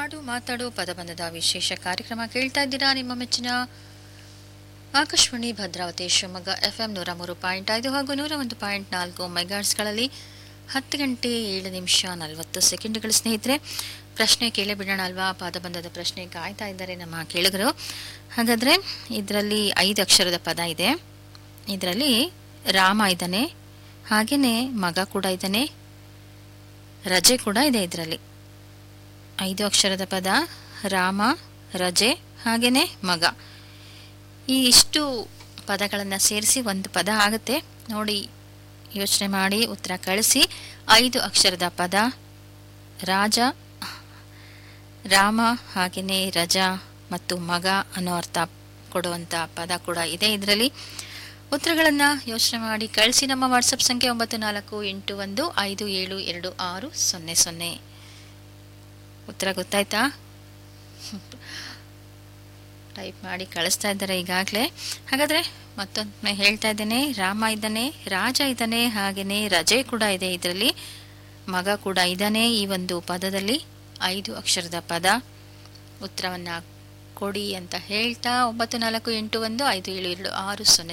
ಹಾಡು ಮಾತಾಡು ಪದಬಂಧದ ವಿಶೇಷ ಕಾರ್ಯಕ್ರಮ ಕೇಳ್ತಾ ಇದ್ದೀರಾ ನಿಮ್ಮ ಮೆಚ್ಚಿನ ಆಕಾಶವಾಣಿ ಭದ್ರಾವತಿ ಶಿವಮೊಗ್ಗ ಎಫ್ ಎಂ ನೂರ ಮೂರು ಪಾಯಿಂಟ್ ಐದು ಹಾಗೂ ನೂರ ಒಂದು ಪಾಯಿಂಟ್ ನಾಲ್ಕು ಮೆಗಾಟ್ಸ್ಗಳಲ್ಲಿ ಹತ್ತು ಗಂಟೆ ಏಳು ನಿಮಿಷ ನಲವತ್ತು ಸೆಕೆಂಡ್ಗಳು ಸ್ನೇಹಿತರೆ ಪ್ರಶ್ನೆ ಕೇಳೇ ಬಿಡೋಣ ಅಲ್ವಾ ಪಾದಬಂಧದ ಪ್ರಶ್ನೆ ಕಾಯ್ತಾ ಇದ್ದಾರೆ ನಮ್ಮ ಕೇಳುಗರು ಹಾಗಾದರೆ ಇದರಲ್ಲಿ ಐದು ಅಕ್ಷರದ ಪದ ಇದೆ ಇದರಲ್ಲಿ ರಾಮ ಇದ್ದಾನೆ ಹಾಗೆಯೇ ಮಗ ಕೂಡ ಇದ್ದಾನೆ ರಜೆ ಕೂಡ ಇದೆ ಇದರಲ್ಲಿ ಐದು ಅಕ್ಷರದ ಪದ ರಾಮ ರಜೆ ಹಾಗೆಯೇ ಮಗ ಈ ಇಷ್ಟು ಪದಗಳನ್ನು ಸೇರಿಸಿ ಒಂದು ಪದ ಆಗುತ್ತೆ ನೋಡಿ ಯೋಚನೆ ಮಾಡಿ ಉತ್ತರ ಕಳಿಸಿ ಐದು ಅಕ್ಷರದ ಪದ ರಾಜ ರಾಮ ಹಾಗೆಯೇ ರಜಾ ಮತ್ತು ಮಗ ಅನ್ನೋ ಅರ್ಥ ಕೊಡುವಂಥ ಪದ ಕೂಡ ಇದೆ ಇದರಲ್ಲಿ ಉತ್ತರಗಳನ್ನು ಯೋಚನೆ ಮಾಡಿ ಕಳಿಸಿ ನಮ್ಮ ವಾಟ್ಸಪ್ ಸಂಖ್ಯೆ ಒಂಬತ್ತು ನಾಲ್ಕು ಎಂಟು ಒಂದು ಐದು ಏಳು ಎರಡು ಆರು ಸೊನ್ನೆ ಸೊನ್ನೆ ಉತ್ತರ ಗೊತ್ತಾಯ್ತಾ ಟೈಪ್ ಮಾಡಿ ಕಳಿಸ್ತಾ ಇದ್ದಾರೆ ಈಗಾಗಲೇ ಹಾಗಾದರೆ ಮತ್ತೊಮ್ಮೆ ಹೇಳ್ತಾ ಇದ್ದೇನೆ ರಾಮ ಇದ್ದಾನೆ ರಾಜ ಇದ್ದಾನೆ ಹಾಗೆಯೇ ರಜೆ ಕೂಡ ಇದೆ ಇದರಲ್ಲಿ ಮಗ ಕೂಡ ಇದ್ದಾನೆ ಈ ಒಂದು ಪದದಲ್ಲಿ ಐದು ಅಕ್ಷರದ ಪದ ಉತ್ತರವನ್ನು ಕೊಡಿ ಅಂತ ಹೇಳ್ತಾ ಒಂಬತ್ತು ನಾಲ್ಕು ಎಂಟು ಒಂದು ಐದು ಏಳು ಎರಡು ಆರು ಸೊನ್ನೆ